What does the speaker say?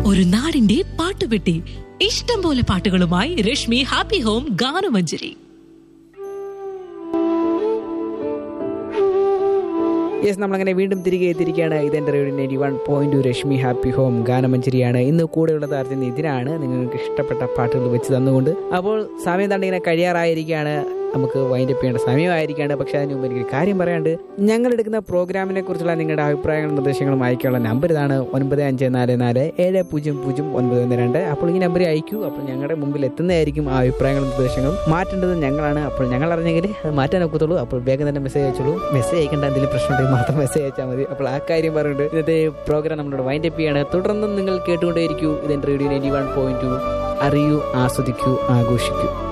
ഒരു നാടിന്റെ പാട്ടുപെട്ടി ഇഷ്ടം പോലെ പാട്ടുകളുമായി രശ്മി ഹാപ്പി ഹോം ഗാനമഞ്ജരി യെസ് നമ്മളങ്ങനെ വീണ്ടും തിരികെ എത്തിയിരിക്കുകയാണ് ഇതെൻ്റെ radio ninety one point Rashmi happy home ഗാനമഞ്ചരിയാണ് ഇന്ന് കൂടെയുള്ള താരത്തിന് ഇതിനാണ് നിങ്ങൾക്ക് ഇഷ്ടപ്പെട്ട പാട്ടുകൾ വെച്ച് തന്നുകൊണ്ട് അപ്പോൾ സമയം തന്നെ ഇങ്ങനെ കഴിയാറായിരിക്കുകയാണ് നമുക്ക് വൈൻഡ് അപ്പ് ചെയ്യേണ്ട സമയമായിരിക്കുകയാണ് പക്ഷേ അതിന് മുമ്പ് എനിക്ക് കാര്യം പറയാണ്ട് ഞങ്ങൾ എടുക്കുന്ന പ്രോഗ്രാമിനെ കുറിച്ചുള്ള നിങ്ങളുടെ അഭിപ്രായങ്ങളും നിർദ്ദേശങ്ങളും അയക്കാനുള്ള നമ്പർ ഇതാണ് ഒൻപത് അഞ്ച് നാല് നാല് ഏഴ് പൂജ്യം പൂജ്യം ഒൻപത് ഒന്ന് രണ്ട് അപ്പോൾ ഈ നമ്പർ അയക്കൂ അപ്പോൾ ഞങ്ങളുടെ മുമ്പിൽ എത്തുന്നതായിരിക്കും ആ അഭിപ്രായങ്ങളും നിർദ്ദേശങ്ങളും മാറ്റേണ്ടത് ഞങ്ങളാണ് അപ്പോൾ ഞങ്ങൾ അറിഞ്ഞെങ്കിൽ അത് മാറ്റാൻ ഒക്കത്തുള്ളൂ അപ്പോൾ വേഗം തന്നെ മെസ്സേജ് അയച്ചോളൂ മെസ്സേജ് അയക്കേണ്ട എന്തെങ്കിലും പ്രശ്നമുണ്ടെങ്കിൽ മാത്രം മെസ്സേജ് അയച്ചാൽ മതി അപ്പോൾ ആ കാര്യം പറഞ്ഞിട്ട് ഇന്നത്തെ പ്രോഗ്രാം നമ്മളോട് വൈൻഡ് അപ്പ് ചെയ്യാണ് തുടർന്നും നിങ്ങൾ കേട്ടുകൊണ്ടേയിരിക്കൂ ഇതെൻ്റെ radio ninety one point two അറിയൂ ആസ്വദിക്കൂ ആഘോഷിക്കൂ